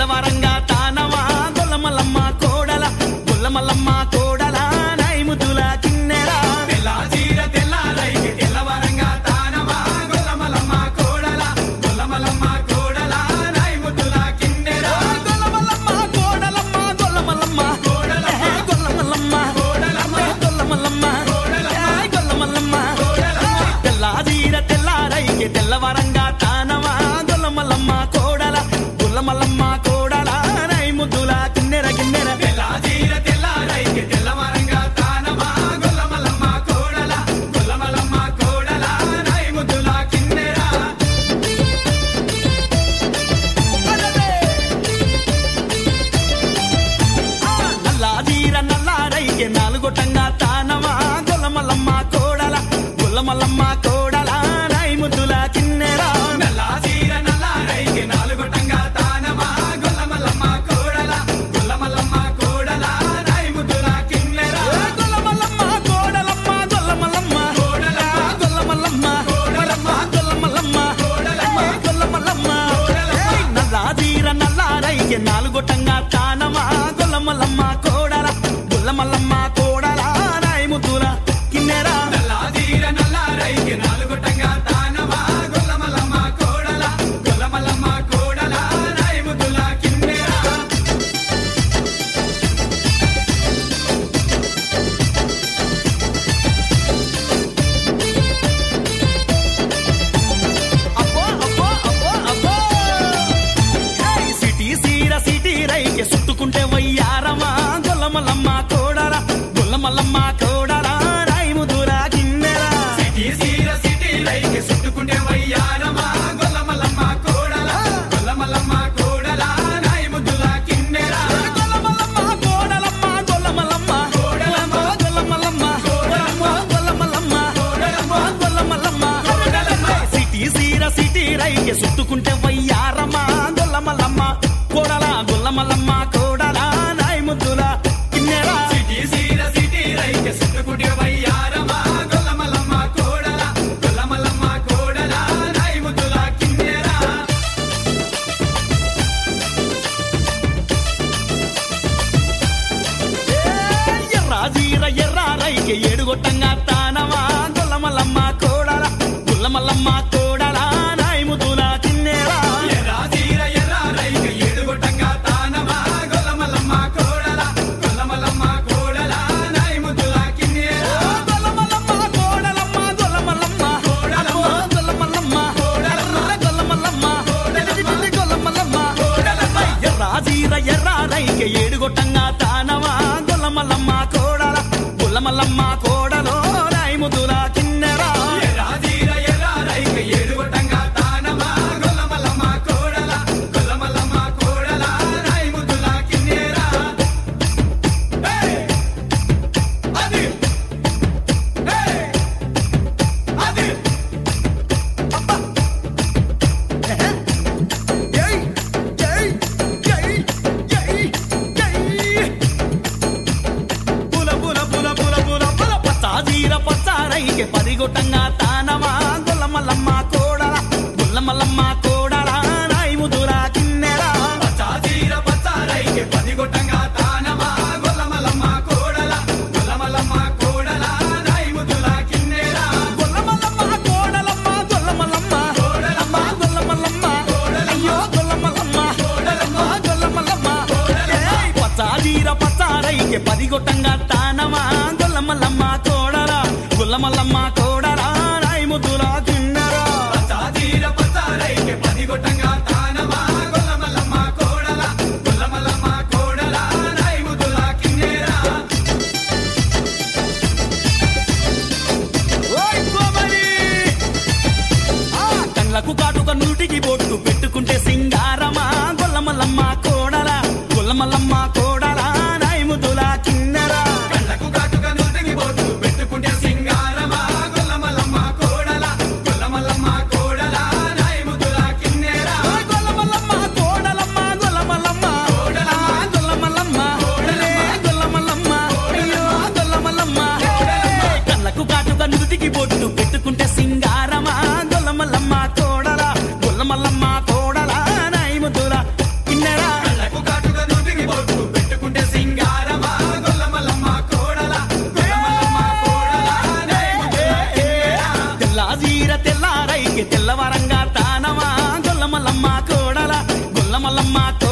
తెల్లవారంగా తానమా గొల్లమల్లమ్మ కోడల గొల్లమల్లమ్మ కోడల నైముతుల కిన్నెరా తెల్లాజీర తెల్లారైకి తెల్లవరంగా తానమా గొల్లమలమ్మ కోడల గొల్లమలమ్మ కోడల నాయముద్దుల కిన్నెర గొల్లమల్లమ్మ కోడలమ్మ గొల్లమల్లమ్మ కోడలమ్మ. ఏ గొల్లమల్లమ్మ కోడలమ్మ. ఏ గొల్లమల్లమ్మ కోడలమ్మ. ఏ గొల్లమల్లమ్మ కోడలమ్మ. తెల్లాజీర తెల్లారైకి తెల్లవారంగా తానమా గొల్లమల్లమ్మ కోడల గొల్లమల్లమ్మ కోడల నైముతుల కిన్నెర కిన్నెర తెల్లాజీర తెల్లారైకి తెల్లవరంగా తానమా గొల్లమలమ్మ కోడల గొల్లమలమ్మ కోడల నాయముద్దుల కిన్నెర నల్లాదీర నల్లారైకే నాలుగొట్టంగా తానమా గొల్లమల్లమ్మ కోడల గొల్లమల్లమ్మ కోడల నైముతుల కిన్నెరా నల్లాజీర నల్లారైకి నాలుగొట్టంగా తానమా గొల్లమలమ్మ కోడల గొల్లమలమ్మ కోడల నాయముద్దుల కిన్నెర గొల్లమల్లమ్మ కోడలమ్మ గొల్లమల్లమ్మ కోడలమ్మ. గొల్లమల్లమ్మ కోడలమ్మ. గొల్లమల్లమ్మ కోడలమ్మ. గొల్లమల్లమ్మ కోడలమ్మ. ఏయ్, నల్లాదీర నల్లారైకే నాలుగొట్టంగా తానమా గొల్లమల్లమ్మ కోడల గొల్లమల్లమ్మ కోడల నైముతుల కిన్నెరా నల్లాజీర నల్లారైకి నాలుగొట్టంగా తానమా గొల్లమలమ్మ కోడల గొల్లమలమ్మ కోడల నాయముద్దుల కిన్నెర అబ్బో అబ్బో అబ్బో అబ్బో ఏయ్ సిటీ సీర సిటీ రైకే చుట్టుకుంటే వయ్యారమా గొల్లమల్లమ్మ కోడల గొల్లమల్లమ్మ కోడల రాయిముదుర గిన్నెరా సిటీ సీర సిటీ రైకి చుట్టుకుంటే వయ్యారమా గొల్లమలమ్మ కోడల గొల్లమలమ్మ కోడల నాయముద్దుల కిన్నెర గొల్లమల్లమ్మ కోడలమ్మ గొల్లమల్లమ్మ కోడలమ్మ. గొల్లమల్లమ్మ కోడలమ్మ. గొల్లమల్లమ్మ కోడలమ్మ. గొల్లమల్లమ్మ కోడలమ్మ. సిటీ సీర సిటీ రైకే చుట్టుకుంటే వయ్యారమా గొల్లమల్లమ్మ కోడల గొల్లమల్లమ్మ కోడల రాయిముద్దుల కిన్నెరా సిటీ సీర సిటీ రైకి చుట్టుకుంటే వయ్యారమా గొల్లమలమ్మ కోడల గొల్లమలమ్మ కోడల నాయముద్దుల కిన్నెర ఎర్రాజీర ఎర్రారైకి ఏడుగొట్టంగా తానమా గొల్లమల్లమ్మ కోడల గుల్లమల్లమ్మ కోడల నాయముతుల తిన్నేరా ఎర్రాజీర ఎర్రారైకి ఏడుగొట్టంగా తానమా గొల్లమలమ్మ కోడల గొల్లమలమ్మ కోడల నాయముద్దుల కిన్నెర గొల్లమల్లమ్మ కోడలమ్మ గొల్లమల్లమ్మ కోడలమ్మ. గొల్లమల్లమ్మ కోడలమ్మ. గొల్లమల్లమ్మ కోడలమ్మ. గొల్లమల్లమ్మ కోడలమ్మ. ఎర్రాజీర ఎర్రారైకి ఏడుగొట్టంగా తానమా గొల్లమల్లమ్మ కోడల గుల్లమల్లమ్మ కోడలో నాయముతుల కిన్నెరా ఎర్రాజీర ఎర్రారైకి ఏడుగొట్టంగా తానమా గొల్లమలమ్మ కోడల గొల్లమలమ్మ కోడల నాయముద్దుల కిన్నెర ఏయ్! అది ఏయ్! అది ఏయ్ ఏయ్ ఏయ్ ఏయ్ ఏయ్ పుల పుల పుల పుల పుల పుల పచ్చాజీర పచ్చారైకే పదిగొట్టంగా తానమా గొల్లమల్లమ్మ కోడల గొల్లమల్లమ్మ కోడల నాయముదుర కిన్నెరా పచ్చాజీర పచ్చారైకి పదిగొట్టంగా తానమా గొల్లమలమ్మ కోడల గొల్లమలమ్మ కోడల నాయముద్దుల కిన్నెర గొల్లమల్లమ్మ కోడలమ్మ గొల్లమల్లమ్మ కోడలమ్మ. గొల్లమల్లమ్మ కోడలమ్మ. అయ్యో గొల్లమల్లమ్మ కోడలమ్మ. గొల్లమల్లమ్మ కోడలమ్మ. ఏయ్ పచ్చాజీర పచ్చారైకే పదిగొట్టంగా తానమా గొల్లమల్లమ్మ కోడల గొల్లమల్లమ్మ కోడల నాయముదుల కిన్నెరా పచ్చాజీర పచ్చారైకి పదిగొట్టంగా తానమా గొల్లమలమ్మ కోడల గొల్లమలమ్మ కోడల నాయముద్దుల కిన్నెర ఓయ్ కోమలి! ఆ కళ్ళకు కాటుక నూటికి బొట్టు పెట్టుకుంటే సింగారమా గొల్లమల్లమ్మ కోడల గొల్లమల్లమ్మ కోడల నాయముదుల కిన్నెరా కళ్ళకు కాటుక నుదిగి బొట్టు పెట్టుకుంటే సింగారమా గొల్లమ గొల్లమల్లమ్మ